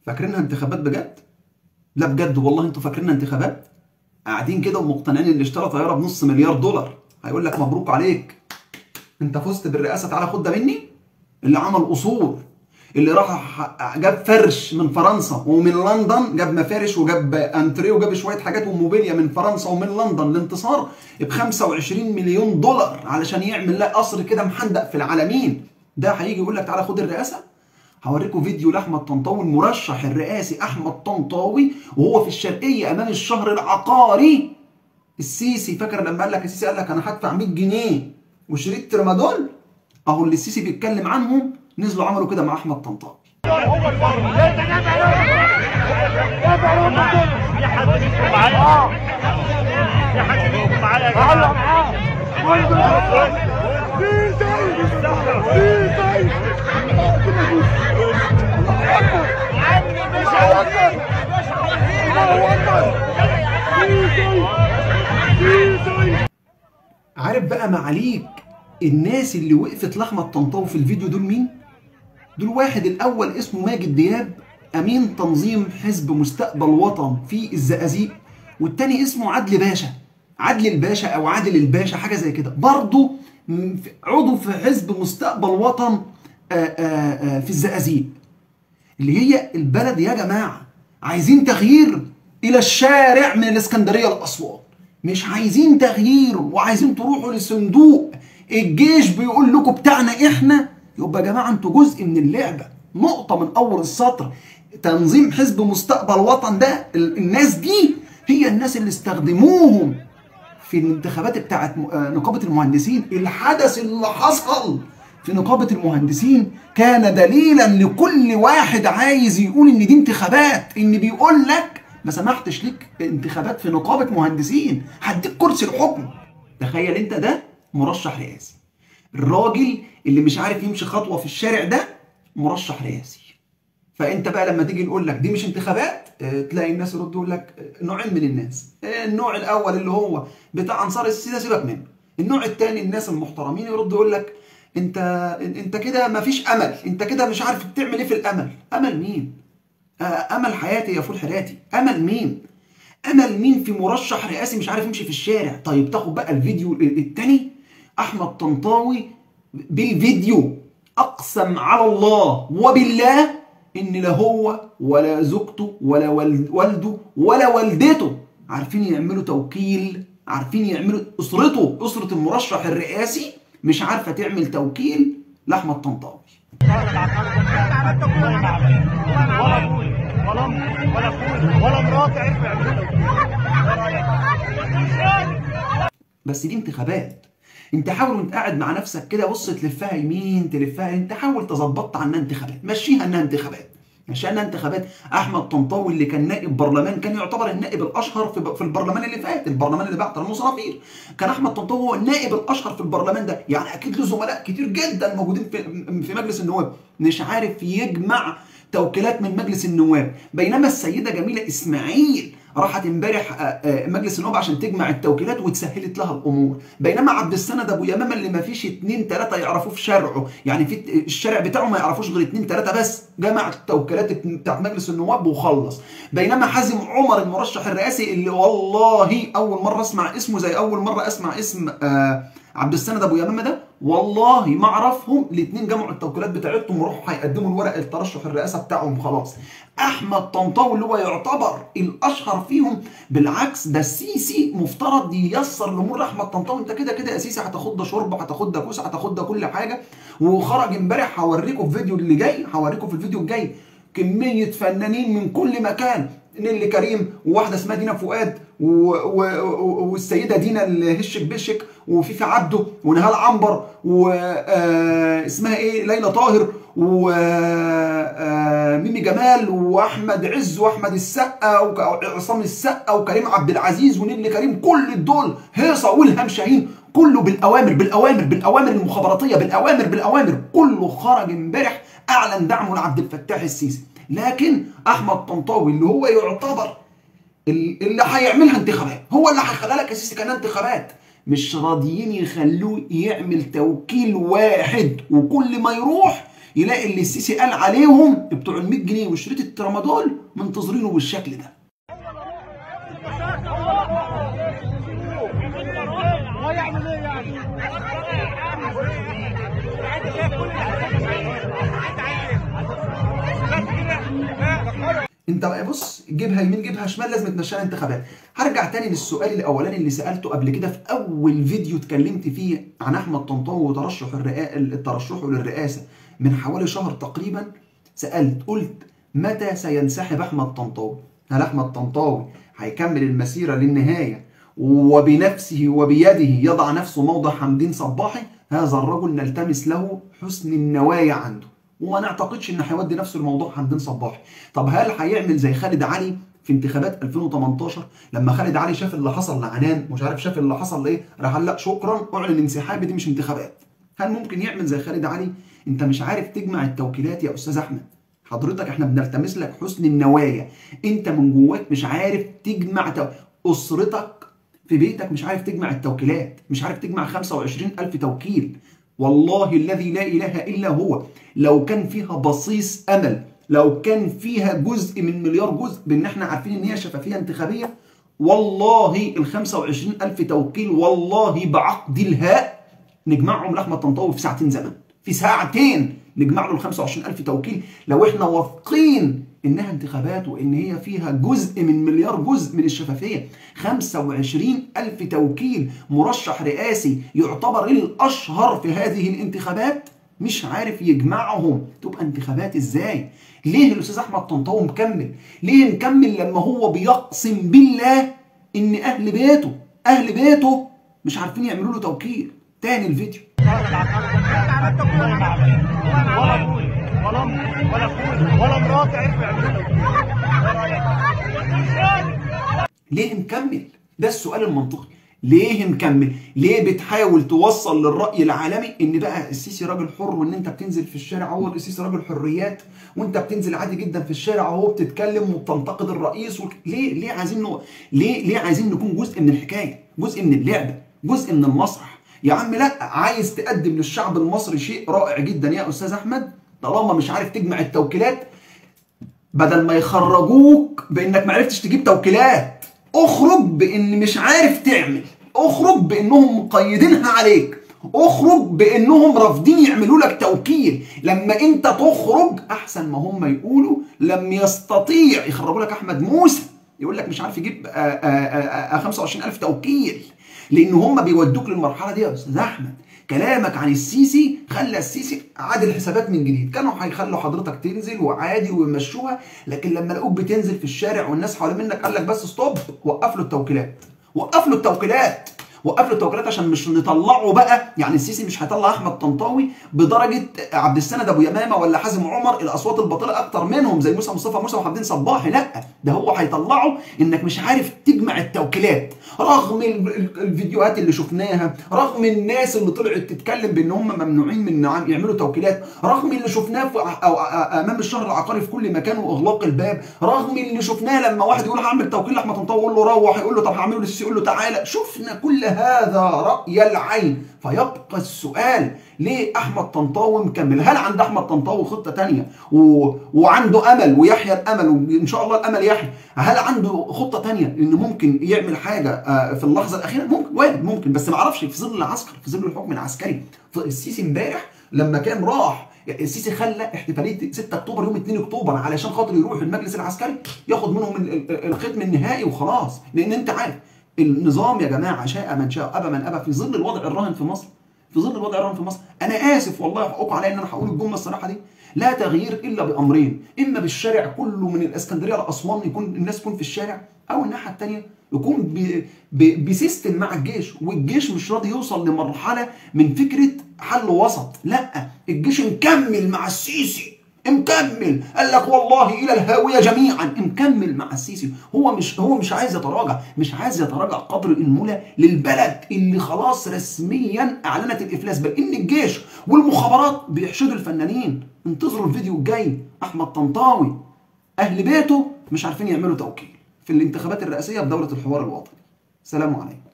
فاكرينها انتخابات بجد لا بجد والله انتوا فاكرينها انتخابات قاعدين كده ومقتنعين اللي اشترى طياره بنص مليار دولار هيقول لك مبروك عليك انت فزت بالرئاسه تعالى خد ده مني اللي عمل قصور اللي راح جاب فرش من فرنسا ومن لندن جاب مفارش وجاب انتريه وجاب شويه حاجات وموبيليا من فرنسا ومن لندن الانتصار ب 25 مليون دولار علشان يعمل لك قصر كده محندق في العالمين ده هيجي يقول لك تعالى خد الرئاسه هوريكم فيديو لاحمد طنطاوي المرشح الرئاسي احمد طنطاوي وهو في الشرقيه امام الشهر العقاري السيسي فاكر لما قال لك السيسي قال لك انا هدفع 100 جنيه وشريط ترمادول اهو اللي السيسي بيتكلم عنهم نزلوا عملوا كده مع احمد طنطاوي في حد منكم معايا في حد منكم معايا يا جماعه في زي في زي عارف بقى معاليك الناس اللي وقفت لاحمد طنطاوي في الفيديو دول مين؟ دول واحد الاول اسمه ماجد دياب امين تنظيم حزب مستقبل وطن في الزقازيق والتاني اسمه عدل باشا عدل الباشا او عادل الباشا حاجه زي كده برضه م- في- عضو في حزب مستقبل وطن آه، آه، آه، في الزقازيق اللي هي البلد يا جماعه عايزين تغيير الى الشارع من الاسكندريه لاسوان مش عايزين تغيير وعايزين تروحوا للصندوق الجيش بيقول لكم بتاعنا احنا يبقى يا جماعه انتوا جزء من اللعبه نقطه من اول السطر تنظيم حزب مستقبل وطن ده ال- الناس دي هي الناس اللي استخدموهم في الانتخابات بتاعت م- آه، نقابه المهندسين الحدث اللي حصل في نقابه المهندسين كان دليلا لكل واحد عايز يقول ان دي انتخابات ان بيقول لك ما سمحتش ليك انتخابات في نقابه مهندسين هديك كرسي الحكم تخيل انت ده مرشح رئاسي الراجل اللي مش عارف يمشي خطوه في الشارع ده مرشح رئاسي فانت بقى لما تيجي نقول لك دي مش انتخابات اه، تلاقي الناس يردوا يقول لك اه، نوعين من الناس اه، النوع الاول اللي هو بتاع انصار السيسي ده سيبك منه النوع الثاني الناس المحترمين يردوا يقول لك انت انت كده مفيش امل انت كده مش عارف بتعمل ايه في الامل امل مين اه، امل حياتي يا فول حياتي امل مين امل مين في مرشح رئاسي مش عارف يمشي في الشارع طيب تاخد بقى الفيديو الثاني احمد طنطاوي بالفيديو اقسم على الله وبالله ان لا هو ولا زوجته ولا والد- والده ولا والدته عارفين يعملوا توكيل عارفين يعملوا اسرته اسره المرشح الرئاسي مش عارفه تعمل توكيل لاحمد طنطاوي ولا ابوي ولا امي ولا اخوي ولا مراتي عرفوا يعملوا بس دي انتخابات انت حاول وانت قاعد مع نفسك كده بص تلفها يمين تلفها انت حاول تظبطها عنها انتخابات مشيها انها انتخابات مشيها انها انتخابات احمد طنطاوي اللي كان نائب برلمان كان يعتبر النائب الاشهر في في البرلمان اللي فات البرلمان اللي بعد رموز صنافير كان احمد طنطاوي هو النائب الاشهر في البرلمان ده يعني اكيد له زملاء كتير جدا موجودين في في مجلس النواب مش عارف يجمع توكيلات من مجلس النواب بينما السيده جميله اسماعيل راحت امبارح آه، آه، مجلس النواب عشان تجمع التوكيلات وتسهلت لها الامور بينما عبد السند ابو يمامه اللي ما فيش اتنين تلاته يعرفوه في شرعه يعني في الشارع بتاعه ما يعرفوش غير اتنين تلاته بس جمع التوكيلات بتاعت مجلس النواب وخلص بينما حازم عمر المرشح الرئاسي اللي والله اول مره اسمع اسمه زي اول مره اسمع اسم آه عبد السند ابو يمامه ده والله ما اعرفهم الاثنين جمعوا التوكيلات بتاعتهم وراحوا هيقدموا الورق الترشح الرئاسه بتاعهم خلاص احمد طنطاوي اللي هو يعتبر الاشهر فيهم بالعكس ده السيسي مفترض ييسر الامور لاحمد طنطاوي انت كده كده يا سيسي هتاخد ده شوربه هتاخد ده كوسه هتاخد ده كل حاجه وخرج امبارح هوريكم في الفيديو اللي جاي هوريكم في الفيديو الجاي كميه فنانين من كل مكان نيلي كريم وواحده اسمها دينا فؤاد و... و... و... والسيده دينا الهشك بشك وفيفي عبده ونهال عنبر واسمها ايه ليلى طاهر وميمي جمال واحمد عز واحمد السقا وعصام السقا وكريم عبد العزيز ونيلي كريم كل دول هيصه والهام شاهين كله بالاوامر بالاوامر بالاوامر المخابراتيه بالاوامر بالاوامر كله خرج امبارح اعلن دعمه لعبد الفتاح السيسي لكن احمد طنطاوي اللي هو يعتبر ال- اللي هيعملها انتخابات هو اللي هيخليها لك يا سيسي كانها انتخابات مش راضيين يخلوه يعمل توكيل واحد وكل ما يروح يلاقي اللي السيسي قال عليهم بتوع ال 100 جنيه وشريط الترامادول منتظرينه بالشكل ده هو يعمل ايه يعني؟ انت بقى بص جيبها يمين جيبها شمال لازم تمشيها انتخابات هرجع تاني للسؤال الاولاني اللي سالته قبل كده في اول فيديو اتكلمت فيه عن احمد طنطاوي وترشح الرئا... الترشحه للرئاسه من حوالي شهر تقريبا سالت قلت متى سينسحب احمد طنطاوي هل احمد طنطاوي هيكمل المسيره للنهايه وبنفسه وبيده يضع نفسه موضع حمدين صباحي هذا الرجل نلتمس له حسن النوايا عنده وما نعتقدش ان هيودي نفسه لموضوع حمدين صباحي طب هل هيعمل زي خالد علي في انتخابات 2018 لما خالد علي شاف اللي حصل لعنان مش عارف شاف اللي حصل لايه راح قال لا شكرا اعلن انسحابي دي مش انتخابات هل ممكن يعمل زي خالد علي انت مش عارف تجمع التوكيلات يا استاذ احمد حضرتك احنا بنلتمس لك حسن النوايا انت من جواك مش عارف تجمع تو... اسرتك في بيتك مش عارف تجمع التوكيلات مش عارف تجمع 25 ألف توكيل والله الذي لا إله إلا هو لو كان فيها بصيص أمل لو كان فيها جزء من مليار جزء بان احنا عارفين ان هي شفافيه انتخابيه والله ال 25 ألف توكيل والله بعقد الهاء نجمعهم لأحمد طنطاوي في ساعتين زمن في ساعتين نجمع له ال 25 ألف توكيل لو احنا واثقين انها انتخابات وان هي فيها جزء من مليار جزء من الشفافيه 25 ألف توكيل مرشح رئاسي يعتبر الاشهر في هذه الانتخابات مش عارف يجمعهم تبقى انتخابات ازاي ليه الاستاذ احمد طنطاوي مكمل ليه مكمل لما هو بيقسم بالله ان اهل بيته اهل بيته مش عارفين يعملوا له توكيل تاني الفيديو ولا ابوي ولا امي ولا اخوي ولا مراتي عرفوا يعملوا ليه مكمل ده السؤال المنطقي ليه مكمل ليه بتحاول توصل للرأي العالمي ان بقى السيسي راجل حر وان انت بتنزل في الشارع هو السيسي راجل حريات وانت بتنزل عادي جدا في الشارع وهو بتتكلم وبتنتقد الرئيس و... ليه ليه عايزين نو... ليه ليه عايزين نكون جزء من الحكايه جزء من اللعبه جزء من المسرح يا عم لا عايز تقدم للشعب المصري شيء رائع جدا يا استاذ احمد طالما مش عارف تجمع التوكيلات بدل ما يخرجوك بانك ما عرفتش تجيب توكيلات اخرج بان مش عارف تعمل اخرج بانهم مقيدينها عليك اخرج بانهم رافضين يعملوا لك توكيل لما انت تخرج احسن ما هم يقولوا لم يستطيع يخرجوا لك احمد موسى يقول لك مش عارف يجيب آآ آآ آآ 25000 توكيل لان هم بيودوك للمرحله دي يا استاذ احمد كلامك عن السيسي خلى السيسي عاد الحسابات من جديد كانوا هيخلوا حضرتك تنزل وعادي ويمشوها لكن لما لقوك بتنزل في الشارع والناس حوالين منك قال لك بس ستوب وقف له التوكيلات وقف له التوكيلات وقف له التوكيلات عشان مش نطلعه بقى يعني السيسي مش هيطلع احمد طنطاوي بدرجه عبد السند ابو يمامه ولا حازم عمر الاصوات الباطله اكتر منهم زي موسى مصطفى موسى وحمدين صباحي لا ده هو هيطلعه انك مش عارف تجمع التوكيلات رغم الفيديوهات اللي شفناها رغم الناس اللي طلعت تتكلم بان هم ممنوعين من يعملوا توكيلات رغم اللي شفناه في أو امام الشهر العقاري في كل مكان واغلاق الباب رغم اللي شفناه لما واحد يقول هعمل توكيل لاحمد طنطاوي يقول له روح يقول له طب هعمله للسيسي يقول له تعالى شفنا كل هذا رأي العين فيبقى السؤال ليه احمد طنطاوي مكمل هل عند احمد طنطاوي خطه تانية و... وعنده امل ويحيى الامل وان شاء الله الامل يحيى هل عنده خطه تانية ان ممكن يعمل حاجه في اللحظه الاخيره ممكن وارد ممكن بس ما اعرفش في ظل العسكر في ظل الحكم العسكري السيسي امبارح لما كان راح السيسي خلى احتفاليه 6 اكتوبر يوم 2 اكتوبر علشان خاطر يروح المجلس العسكري ياخد منهم الختم النهائي وخلاص لان انت عارف النظام يا جماعه شاء من شاء ابى من ابى في ظل الوضع الراهن في مصر في ظل الوضع الراهن في مصر انا اسف والله حقوق عليا ان انا هقول الجمله الصراحه دي لا تغيير الا بامرين اما بالشارع كله من الاسكندريه لاسوان يكون الناس تكون في الشارع او الناحيه الثانيه يكون ب... ب... بسيستم مع الجيش والجيش مش راضي يوصل لمرحله من فكره حل وسط لا الجيش مكمل مع السيسي مكمل قال لك والله الى الهاويه جميعا مكمل مع السيسي هو مش هو مش عايز يتراجع مش عايز يتراجع قدر المولى للبلد اللي خلاص رسميا اعلنت الافلاس بل ان الجيش والمخابرات بيحشدوا الفنانين انتظروا الفيديو الجاي احمد طنطاوي اهل بيته مش عارفين يعملوا توكيل في الانتخابات الرئاسيه في دوله الحوار الوطني سلام عليكم